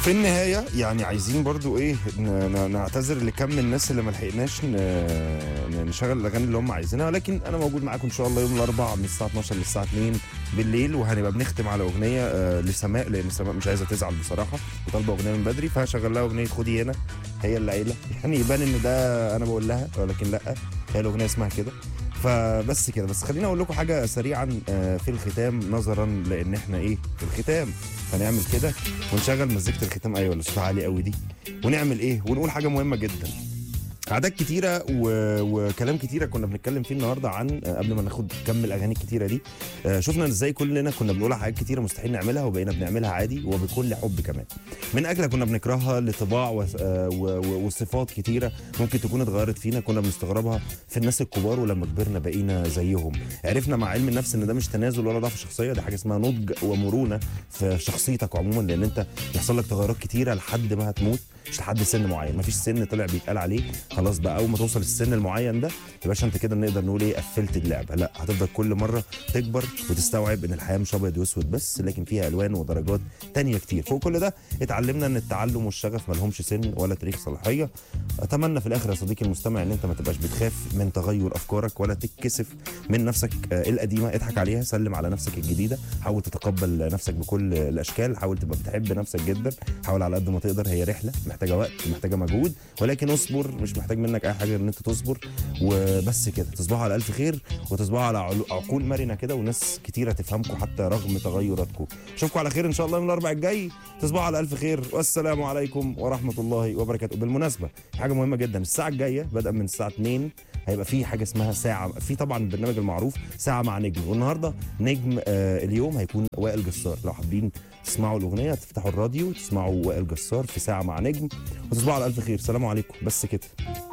في النهاية يعني عايزين برضو ايه ن- ن- نعتذر لكم الناس اللي ما لحقناش ن- ن- نشغل الاغاني اللي هم عايزينها ولكن انا موجود معاكم ان شاء الله يوم الاربعاء من الساعة 12 للساعة 2 بالليل وهنبقى بنختم على اغنية آه، لسماء لان سماء مش عايزة تزعل بصراحة وطالبة اغنية من بدري فهشغل لها اغنية خدي هنا هي اللي قايلة يعني يبان ان ده انا بقول لها ولكن لا هي الاغنية اسمها كده فبس كده بس خليني اقول لكم حاجه سريعا آه، في الختام نظرا لان احنا ايه في الختام فنعمل كده ونشغل مزيكه الختام ايوه اللي صوتها عالي قوي دي ونعمل ايه ونقول حاجه مهمه جدا عادات كتيرة و... وكلام كتيرة كنا بنتكلم فيه النهاردة عن آه، قبل ما ناخد كم الأغاني الكتيرة دي آه، شفنا ازاي كلنا كنا بنقول حاجات كتيرة مستحيل نعملها وبقينا بنعملها عادي وبكل حب كمان من أكلة كنا بنكرهها لطباع و... آه، و... و... وصفات كتيرة ممكن تكون اتغيرت فينا كنا بنستغربها في الناس الكبار ولما كبرنا بقينا زيهم عرفنا مع علم النفس ان ده مش تنازل ولا ضعف شخصيه ده حاجه اسمها نضج ومرونه في شخصيتك عموما لان انت يحصل لك تغيرات كتيره لحد ما هتموت مش لحد سن معين مفيش سن طلع بيتقال عليه خلاص بقى اول ما توصل السن المعين ده يا باشا انت كده نقدر نقول ايه قفلت اللعبه لا هتفضل كل مره تكبر وتستوعب ان الحياه مش ابيض واسود بس لكن فيها الوان ودرجات تانية كتير فوق كل ده اتعلمنا ان التعلم والشغف ملهمش سن ولا تاريخ صلاحيه اتمنى في الاخر يا صديقي المستمع ان انت ما تبقاش بتخاف من تغير افكارك ولا تتكسف من نفسك آه، القديمه اضحك عليها سلم على نفسك الجديده حاول تتقبل نفسك بكل الاشكال حاول تبقى بتحب نفسك جدا حاول على قد ما تقدر هي رحله محتاجه وقت محتاجه مجهود ولكن اصبر مش محتاج منك اي حاجه غير ان انت تصبر وبس كده تصبحوا على الف خير وتصبحوا على عل- عقول مرنه كده وناس كتيره تفهمكم حتى رغم تغيراتكم اشوفكم على خير ان شاء الله يوم الاربعاء الجاي تصبحوا على الف خير والسلام عليكم ورحمه الله وبركاته بالمناسبه حاجه مهمه جدا الساعه الجايه بدءا من الساعه 2 هيبقى في حاجه اسمها ساعه في طبعا البرنامج المعروف ساعه مع نجم والنهارده نجم آه اليوم هيكون وائل جسار لو حابين تسمعوا الاغنيه تفتحوا الراديو تسمعوا وائل جسار في ساعه مع نجم وتصبحوا على الف خير سلام عليكم بس كده